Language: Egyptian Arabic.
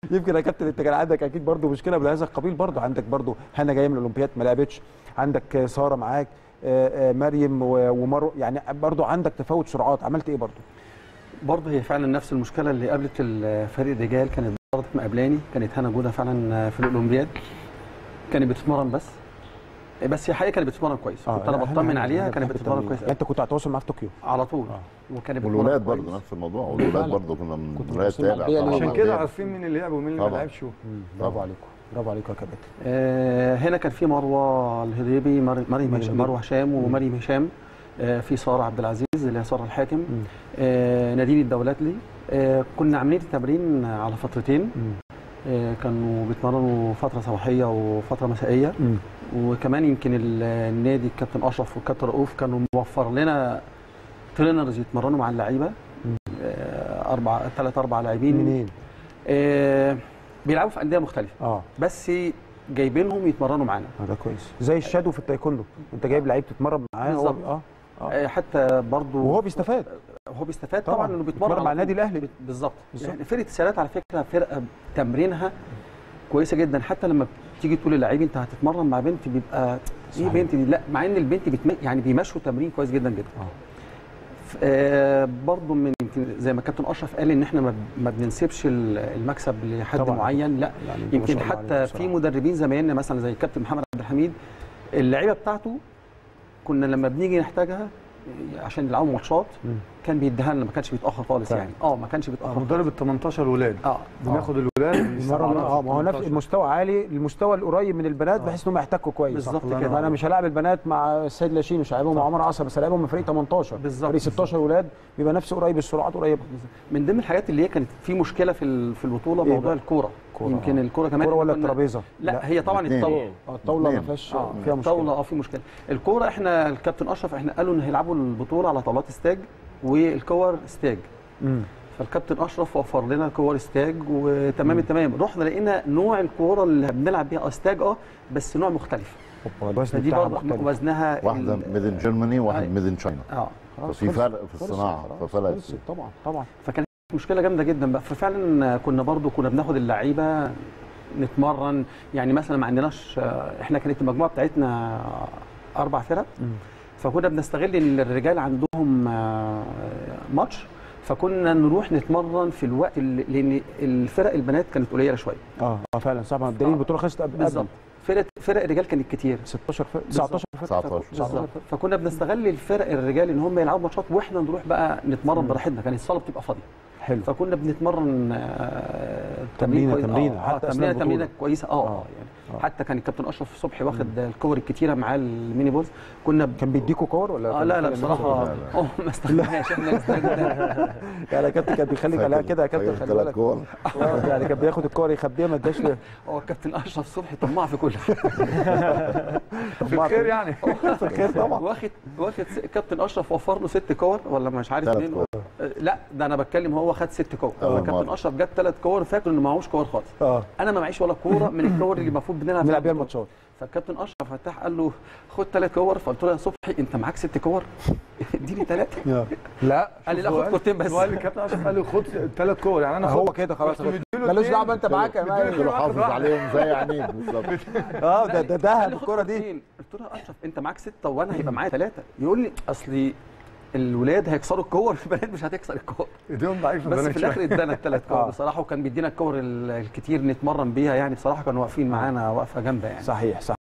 يمكن يا كابتن انت كان عندك اكيد برضو مشكله بهذا القبيل برضو عندك برضو هنا جايه من الاولمبياد ما لعبتش عندك ساره معاك آه، آه، مريم و- ومرو يعني برضو عندك تفاوت سرعات عملت ايه برضو برضه هي فعلا نفس المشكله اللي قابلت الفريق الرجال كانت برضه مقابلاني كانت هنا جوده فعلا في الاولمبياد كانت بتتمرن بس بس هي حقيقه كانت بتتمرن كويس كنت انا لا، بطمن هنا- عليها هنا كانت بتحب بتتمرن التمرين. كويس يعني انت كنت على تواصل معاها في طوكيو على طول وكانت بتتمرن والولاد كويس. برضه نفس الموضوع والولاد فعلا. برضه كنا من كنت الولاد بتسمع تابع البيئة طبعاً. اللي- عشان كده عارفين مين اللي لعب ومين اللي ما طبعاً. لعبش برافو عليكم برافو عليكم يا كابتن آه، هنا كان في مروه الهضيبي مر- مريم مريم هشام- هضيبي. مروه هشام ومريم هشام آه، في ساره عبد العزيز اللي هي ساره الحاكم آه، نادين الدولاتلي آه، كنا عاملين التمرين على فترتين آه، كانوا بيتمرنوا فتره صباحيه وفتره مسائيه وكمان يمكن ال- النادي الكابتن اشرف والكابتن رؤوف كانوا موفر لنا ترينرز يتمرنوا مع اللعيبه آه، اربع ثلاث اربع لاعبين منين آه، بيلعبوا في انديه مختلفه اه بس جايبينهم يتمرنوا معانا آه، ده كويس زي الشادو في التايكوندو انت جايب لعيب تتمرن معاه هو بالظبط. اه اه آه، حتى برضو وهو بيستفاد هو بيستفاد طبعاً. طبعا, انه بيتمرن بيتمرن مع على النادي طول. الأهلي. بالظبط بالظبط. يعني فرقه السيارات على فكره فرقه تمرينها كويسه جدا حتى لما بتيجي تقول للعيب انت هتتمرن مع بنت بيبقى ايه صحيح. بنت دي لا مع ان البنت بتم... يعني بيمشوا تمرين كويس جدا جدا آه. ف- آه برضو من يمكن زي ما كابتن اشرف قال ان احنا ما ب- ما بننسبش ال- المكسب لحد طبعاً. معين لا يعني انتوا ما يمكن شاء الله حتى عليكم في بصراحة. مدربين زمايلنا مثلا زي الكابتن محمد عبد الحميد اللعيبه بتاعته كنا لما بنيجي نحتاجها عشان يلعبوا ماتشات مم. كان بيديها لنا ما كانش بيتاخر خالص فعلا. يعني اه ما كانش بيتاخر مدرب ال 18 ولاد اه بناخد الولاد بيمرن اه ما هو نفس المستوى عالي المستوى القريب من البنات بحيث انهم يحتكوا كويس بالظبط الله كده. ينور. انا مش هلاعب البنات مع السيد لاشين مش هلاعبهم مع عمر عصر بس هلاعبهم من فريق 18 بالظبط. فريق 16 ولاد بيبقى نفس قريب السرعات قريبه من ضمن الحاجات اللي هي كانت في مشكله في ال- في البطوله إيه موضوع بقى؟ الكوره كورة، يمكن آه. الكوره كمان كوره ولا إحنا كنا- الترابيزه لا هي طبعا الاتنين. الطاوله اه الطاوله ما اتنين. فيهاش اه فيها مشكله الطاوله اه في مشكله الكوره احنا الكابتن اشرف احنا قالوا ان هيلعبوا البطوله على طاولات استاج والكور استاج مم. فالكابتن اشرف وفر لنا كور استاج وتمام التمام رحنا لقينا نوع الكوره اللي بنلعب بيها استاج اه بس نوع مختلف الوزن فدي بتاعها برضه مختلف وزنها واحده ال- ميد ان جيرماني وواحد أيوة. ميد ان تشاينا اه خلاص ففي خلصت. فرق في خلصت الصناعه خلاص، ففرق خلصت طبعا طبعا فكانت مشكله جامده جدا بقى ففعلا كنا برضو كنا بناخد اللعيبه نتمرن يعني مثلا ما عندناش احنا كانت المجموعه بتاعتنا اربع فرق مم. فكنا بنستغل ان الرجال عندهم آه، ماتش فكنا نروح نتمرن في الوقت اللي لان الفرق البنات كانت قليله شويه اه اه فعلا صح ما الدليل آه. البطوله خلصت قبل بالظبط فرق فرق الرجال كانت كتير 16 فرق بالظبط. 19 فرق 19 بالظبط فكنا بنستغل الفرق الرجال ان هم يلعبوا ماتشات واحنا نروح بقى نتمرن براحتنا كانت الصاله بتبقى فاضيه حلو فكنا بنتمرن آه، تمرينة- كويس. تمرينة، آه، حتى آه، أثناء تمرينه البطولة. تمرينه كويسه اه آه. اه يعني آه. حتى كان الكابتن اشرف صبحي واخد الكور الكتيره معاه الميني بولز كنا ب... كان بيديكوا كور ولا اه كان لا لا بيخلي بصراحه لا، لا. اه ما استخدمناش احنا اللي استخدمناها يعني يا كابتن كان بيخليك عليها كده يا كابتن خلي ثلاث بالك كور آه، يعني كان بياخد الكور يخبيها ما اداش له هو الكابتن اشرف صبحي طماع في كل حاجه في الخير يعني في الخير طبعا واخد واخد س- كابتن اشرف وفر له ست كور ولا مش عارف ثلاث اتنين كور. آه، لا ده انا بتكلم هو خد ست كور أول كابتن مرة. اشرف جاب ثلاث كور فاكر انه معهوش كور خالص اه انا ما معيش ولا كوره من الكور اللي المفروض بنلعب نلعب بيها البطولة. الماتشات فالكابتن اشرف فتاح قال له خد ثلاث كور فقلت له يا صبحي انت معاك ست كور اديني ثلاثه لا قال لي لا، شوف خد هو كورتين بس. هو قال لي الكابتن اشرف قال لي خد ثلاث كور يعني انا هو خد- كده خلاص رحت مديله ملوش اتنين، دعوه انت معاك يا مديله مان. اللي حافظ عليهم زي عينيك بالظبط اه ده ده قال دهب لي خد الكوره دي كورتين. قلت له يا اشرف انت معاك سته وانا هيبقى معايا ثلاثه يقول لي اصلي الولاد هيكسروا الكور البنات مش هتكسر الكور ايديهم ضعيفه بس البنات في الاخر شوية. ادانا الثلاث كور آه. بصراحه وكان بيدينا الكور ال- الكتير نتمرن بيها يعني بصراحه كانوا واقفين معانا وقفه جامده يعني صحيح صح